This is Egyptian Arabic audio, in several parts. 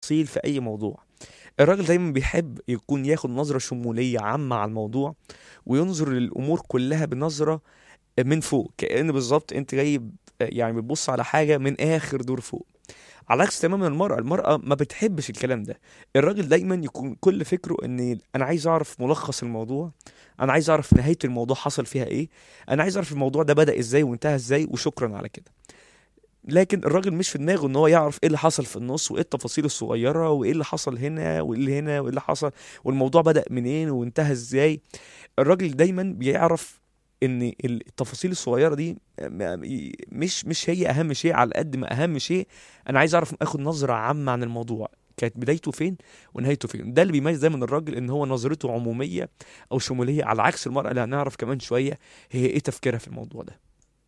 التفاصيل في اي موضوع الراجل دايما بيحب يكون ياخد نظرة شمولية عامة على الموضوع وينظر للأمور كلها بنظرة من فوق كأن بالظبط انت جاي يعني بتبص على حاجة من آخر دور فوق على عكس تماما المرأة المرأة ما بتحبش الكلام ده الراجل دايما يكون كل فكره ان انا عايز اعرف ملخص الموضوع انا عايز اعرف نهاية الموضوع حصل فيها ايه انا عايز اعرف الموضوع ده بدأ ازاي وانتهى ازاي وشكرا على كده لكن الراجل مش في دماغه ان هو يعرف ايه اللي حصل في النص وايه التفاصيل الصغيره وايه اللي حصل هنا وايه اللي هنا وايه اللي حصل والموضوع بدأ منين وانتهى ازاي الراجل دايما بيعرف ان التفاصيل الصغيره دي م- مش مش هي اهم شيء على قد ما اهم شيء انا عايز اعرف اخد نظره عامه عن الموضوع كانت بدايته فين ونهايته فين ده اللي بيميز دايما الراجل ان هو نظرته عموميه او شموليه على عكس المراه اللي هنعرف كمان شويه هي ايه تفكيرها في الموضوع ده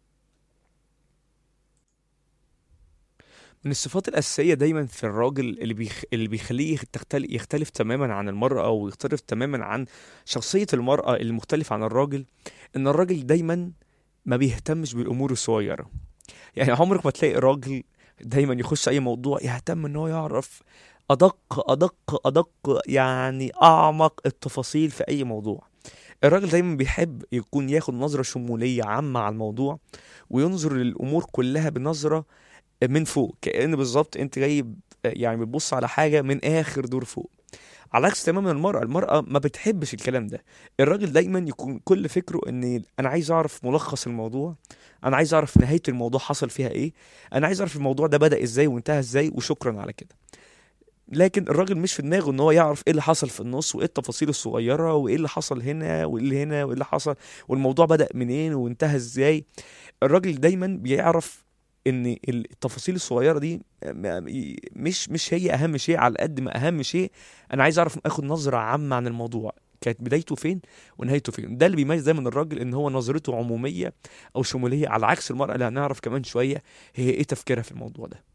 من الصفات الأساسية دايما في الراجل اللي بيخ... اللي بيخليه تختلف يختلف تماما عن المرأة أو يختلف تماما عن شخصية المرأة اللي مختلفة عن الراجل إن الراجل دايما ما بيهتمش بالأمور الصغيرة يعني عمرك ما تلاقي راجل دايما يخش أي موضوع يهتم إن هو يعرف أدق أدق أدق يعني أعمق التفاصيل في أي موضوع الراجل دايما بيحب يكون ياخد نظرة شمولية عامة على الموضوع وينظر للأمور كلها بنظرة من فوق كأن بالظبط انت جاي يعني بتبص على حاجة من آخر دور فوق على عكس تماما المرأة المرأة ما بتحبش الكلام ده الراجل دايما يكون كل فكره ان انا عايز اعرف ملخص الموضوع انا عايز اعرف نهاية الموضوع حصل فيها ايه انا عايز اعرف الموضوع ده بدأ ازاي وانتهى ازاي وشكرا على كده لكن الراجل مش في دماغه ان هو يعرف ايه اللي حصل في النص وايه التفاصيل الصغيره وايه اللي حصل هنا وايه اللي هنا وايه اللي حصل والموضوع بدأ منين وانتهى ازاي الراجل دايما بيعرف ان التفاصيل الصغيره دي م- مش مش هي اهم شيء على قد ما اهم شيء انا عايز اعرف اخد نظره عامه عن الموضوع كانت بدايته فين ونهايته فين ده اللي بيميز دايما الراجل ان هو نظرته عموميه او شموليه على عكس المراه اللي هنعرف كمان شويه هي ايه تفكيرها في الموضوع ده